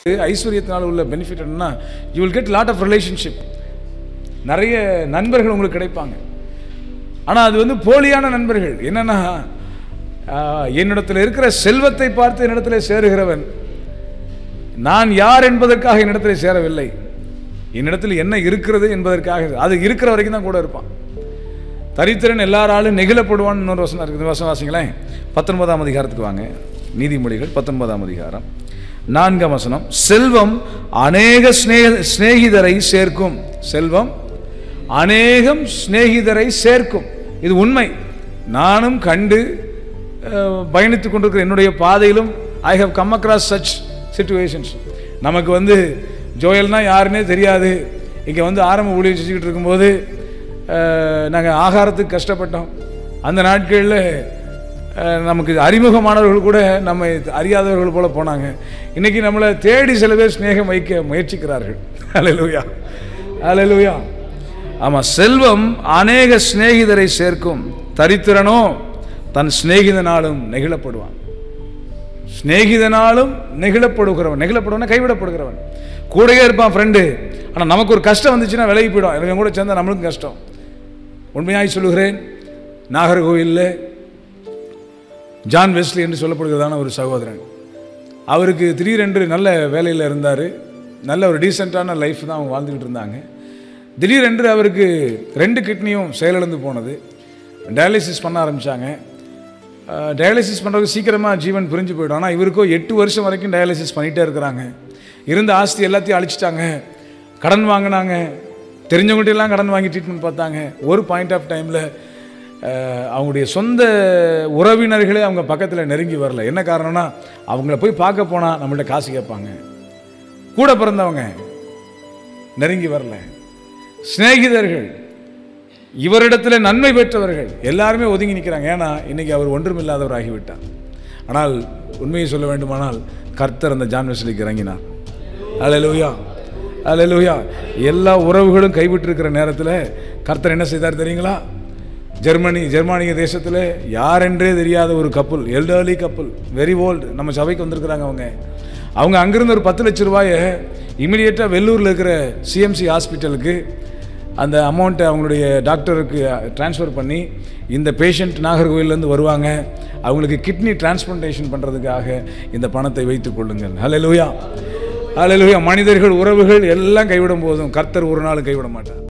ஐஸ்வர்யத்தினால் உள்ள பெனிஃபிட் என்னன்னா you will get lot of relationship நிறைய நண்பர்கள் உங்களுக்கு கிடைப்பாங்க ஆனால் அது வந்து போலியான நண்பர்கள் என்னன்னா ஆஹ், என்னிடத்தில் இருக்கிற செல்வத்தை பார்த்து என்னிடத்தில் சேருகிறவன் நான் யார் என்பதற்காக என்னிடத்தில் சேரவில்லை என்னிடத்தில் என்ன இருக்கிறது என்பதற்காக அது இருக்கிற வரைக்கும் தான் கூட இருப்பான் தரித்திரன் எல்லாராலும் நெகிழப்படுவான் இன்னொரு வசனம் இருக்குது வசனம் வாசிங்களேன் பத்தொன்பதாம் அதிகாரத்துக்கு வாங்க நீதிமொழிகள் பத்தொன்பதாம் அதிகாரம் நான்காம் வசனம் செல்வம் அநேக ஸ்நேக சிநேகிதரை சேர்க்கும் செல்வம் அநேகம் சிநேகிதரை சேர்க்கும் இது உண்மை நானும் கண்டு அஹ், பயணித்துக் கொண்டிருக்கிற என்னுடைய பாதையிலும் I have come across such situations நமக்கு வந்து ஜோயல்னா யாருன்னே தெரியாது இங்கே வந்து ஆரம்ப ஊழியம் செஞ்சுக்கிட்டு இருக்கும்போது நாங்கள் ஆகாரத்துக்கு கஷ்டப்பட்டோம் அந்த நாட்களில் அஹ், நமக்கு அறிமுகமானவர்கள் கூட நம்மை அறியாதவர்கள் போல போனாங்க இன்னைக்கு நம்மளை தேடி சில பேர் சிநேகம் வைக்க முயற்சிக்கிறார்கள் அலலுயா அலலுயா ஆமாம் செல்வம் அநேக சிநேகிதரை சேர்க்கும் தரித்திரனோ தன் சிநேகிதனாலும் நெகிழப்படுவான் சிநேகிதனாலும் நெகிழப்படுகிறவன் நெகிழப்படுவன கைவிடப்படுகிறவன் கூடயே இருப்பான் ஃப்ரெண்டு ஆனால் நமக்கு ஒரு கஷ்டம் வந்துச்சுன்னா விலகி போயிடும் எனக்கு கூட சேர்ந்தா நம்மளுக்கும் கஷ்டம் உண்மையாய் சொல்லுகிறேன் நாகர்கோவிலில் ஜான் வெஸ்லி என்று சொல்லப்படுகிறதான ஒரு சகோதரன் அவருக்கு திடீரென்று நல்ல வேலையில் இருந்தார் நல்ல ஒரு டீசெண்டான லைஃப் தான் அவங்க வாழ்ந்துக்கிட்டு இருந்தாங்க திடீரென்று அவருக்கு ரெண்டு கிட்னியும் செயலிழந்து போனது டயாலிசிஸ் பண்ண ஆரம்பித்தாங்க டயாலிசிஸ் பண்ணுறதுக்கு சீக்கிரமாக ஜீவன் பிரிஞ்சு போயிடும் ஆனால் இவருக்கோ எட்டு வருஷம் வரைக்கும் டயாலிசிஸ் பண்ணிகிட்டே இருக்கிறாங்க இருந்த ஆஸ்தி எல்லாத்தையும் அழிச்சிட்டாங்க கடன் வாங்கினாங்க தெரிஞ்சவங்கள்ட்ட எல்லாம் கடன் வாங்கி ட்ரீட்மெண்ட் பார்த்தாங்க ஒரு பாயிண்ட் ஆஃப் டைமில் அவங்களுடைய சொந்த உறவினர்களே அவங்க பக்கத்தில் நெருங்கி வரல என்ன காரணம்னா அவங்கள போய் பார்க்க போனால் நம்மள்ட்ட காசு கேட்பாங்க கூட பிறந்தவங்க நெருங்கி வரல சிநேகிதர்கள் இவரிடத்தில் நன்மை பெற்றவர்கள் எல்லாருமே ஒதுங்கி நிற்கிறாங்க ஏன்னா இன்னைக்கு அவர் ஒன்றுமில்லாதவர் ஆகிவிட்டார் ஆனால் உண்மையை சொல்ல வேண்டுமானால் கர்த்தர் அந்த ஜான் வெஸ்லிக்கு இறங்கினார் அலலுயா அலலுயா எல்லா உறவுகளும் கைவிட்டிருக்கிற நேரத்தில் கர்த்தர் என்ன செய்தார் தெரியுங்களா ஜெர்மனி ஜெர்மானிய தேசத்தில் யாரென்றே தெரியாத ஒரு கப்பல் எல்டர்லி கப்பல் வெரி ஓல்டு நம்ம சபைக்கு வந்திருக்கிறாங்க அவங்க அவங்க அங்கிருந்து ஒரு பத்து லட்ச ரூபாயை இமிடியேட்டாக வெள்ளூரில் இருக்கிற சிஎம்சி ஹாஸ்பிட்டலுக்கு அந்த அமௌண்ட்டை அவங்களுடைய டாக்டருக்கு ட்ரான்ஸ்ஃபர் பண்ணி இந்த பேஷண்ட் நாகர்கோவிலேருந்து வருவாங்க அவங்களுக்கு கிட்னி டிரான்ஸ்பிளான்டேஷன் பண்ணுறதுக்காக இந்த பணத்தை வைத்துக் கொள்ளுங்கள் ஹalleluya ஹalleluya மனிதர்கள் உறவுகள் எல்லாம் கைவிடும் போதும் கர்த்தர் ஒரு நாள் கைவிட மாட்டார்